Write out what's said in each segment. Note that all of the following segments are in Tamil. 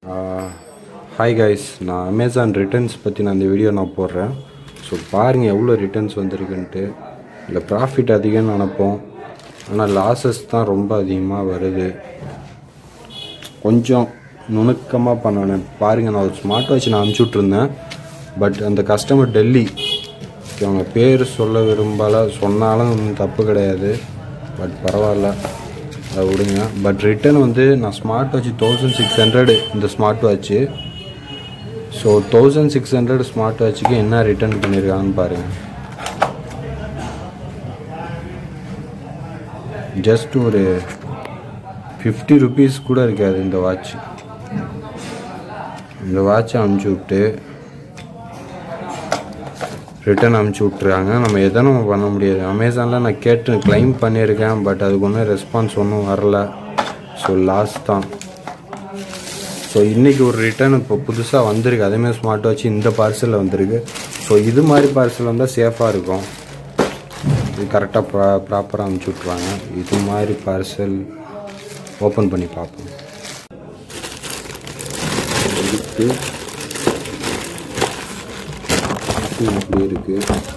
ஹாய் கைஸ் நான் அமேசான் ரிட்டர்ன்ஸ் பற்றி நான் இந்த வீடியோ நான் போடுறேன் ஸோ பாருங்கள் எவ்வளோ ரிட்டர்ன்ஸ் வந்திருக்குன்ட்டு இல்லை ப்ராஃபிட் அதிகம்னு நினப்போம் ஆனால் லாஸஸ் தான் ரொம்ப அதிகமாக வருது கொஞ்சம் நுணுக்கமாக பண்ணணும் பாருங்கள் நான் ஒரு ஸ்மார்ட் வாட்ச் நான் அனுப்பிச்சி விட்ருந்தேன் பட் அந்த கஸ்டமர் டெல்லி Okay, அவங்க பேர் சொல்ல விரும்பலை சொன்னாலும் ஒண்ணும் தப்பு கிடையாது பட் பரவாயில்ல அதை விடுங்க பட் ரிட்டர்ன் வந்து நான் smart watch thousand six hundred இந்த smart watch so thousand six hundred smart வாட்சுக்கு என்ன ரிட்டர்ன் பண்ணியிருக்காங்கன்னு பாருங்கள் ஜஸ்ட் ஒரு ஃபிஃப்டி ருபீஸ் கூட இருக்காது இந்த வாட்ச் இந்த வாட்சை அமுச்சு விட்டு ரிட்டர்ன் அமுச்சு விட்ருக்காங்க நம்ம எதனும் பண்ண முடியாது அமேசானில் நான் கேட்டு க்ளைம் பண்ணியிருக்கேன் பட் அதுக்கு ஒன்றும் ரெஸ்பான்ஸ் ஒன்றும் வரல ஸோ லாஸ் தான் ஸோ இன்றைக்கி ஒரு ரிட்டர்ன் இப்போ புதுசாக வந்திருக்கு அதேமாதிரி ஸ்மார்ட் வாட்ச் இந்த பார்சலில் வந்திருக்கு ஸோ இது மாதிரி பார்சல் வந்தால் சேஃபாக இருக்கும் இது கரெக்டாக ப்ரா ப்ராப்பராக அமுச்சு விட்ருவாங்க இது மாதிரி பார்சல் ஓப்பன் பண்ணி பார்ப்போம் இதுக்கு இப்படி இருக்கு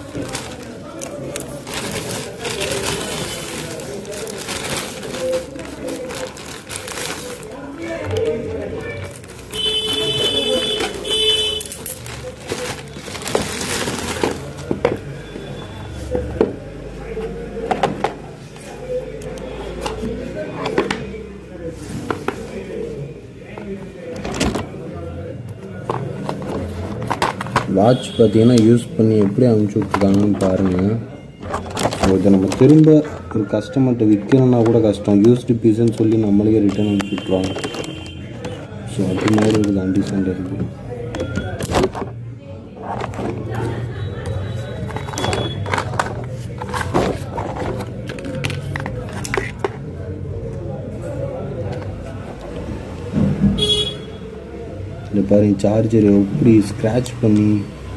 வாட்ச் பார்த்தீங்கன்னா யூஸ் பண்ணி எப்படி அனுப்பிச்சி விட்ருக்காங்கன்னு பாருங்கள் ஸோ இதை நம்ம திரும்ப ஒரு கஸ்டமர்கிட்ட விற்கணும்னா கூட கஷ்டம் யூஸ்டு பீஸ்ன்னு சொல்லி நம்மளுக்கே ரிட்டர்ன் அனுப்பிச்சி விட்ருவாங்க ஸோ அது மாதிரி ஒரு கண்டிஷன் இருக்குது இந்த பாருங்க சார்ஜர் எப்படி ஸ்க்ராட்ச் பண்ணி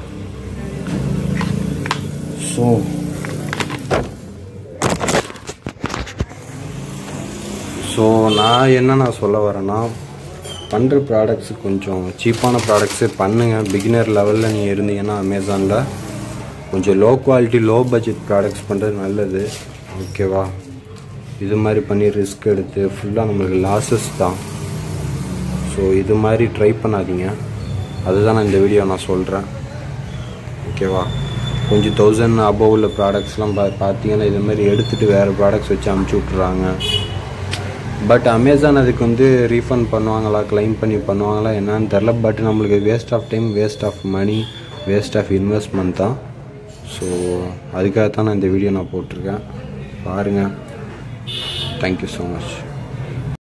ஸோ ஸோ நான் என்ன நான் சொல்ல வரேன்னா பண்ணுற ப்ராடக்ட்ஸு கொஞ்சம் சீப்பான ப்ராடக்ட்ஸே பண்ணுங்கள் பிகினர் லெவலில் நீங்கள் இருந்தீங்கன்னா அமேசானில் கொஞ்சம் low quality low budget products பண்ணுறது நல்லது ஓகேவா இது மாதிரி பண்ணி ரிஸ்க் எடுத்து ஃபுல்லாக நம்மளுக்கு லாஸஸ் தான் ஸோ இது மாதிரி ட்ரை பண்ணாதீங்க அதுதான் நான் இந்த வீடியோ நான் சொல்கிறேன் ஓகேவா கொஞ்சம் தௌசண்ட் அபவ் உள்ள ப்ராடக்ட்ஸ்லாம் பா பார்த்தீங்கன்னா இது மாதிரி எடுத்துகிட்டு வேறு ப்ராடக்ட்ஸ் வச்சு அமுச்சு விட்றாங்க பட் அமேசான் அதுக்கு வந்து ரீஃபண்ட் பண்ணுவாங்களா க்ளைம் பண்ணி பண்ணுவாங்களா என்னன்னு தெரில பட் நம்மளுக்கு waste of time waste of money waste of investment தான் ஸோ அதுக்காக தான் நான் இந்த வீடியோ நான் போட்டிருக்கேன் பாருங்கள் தேங்க்யூ ஸோ மச்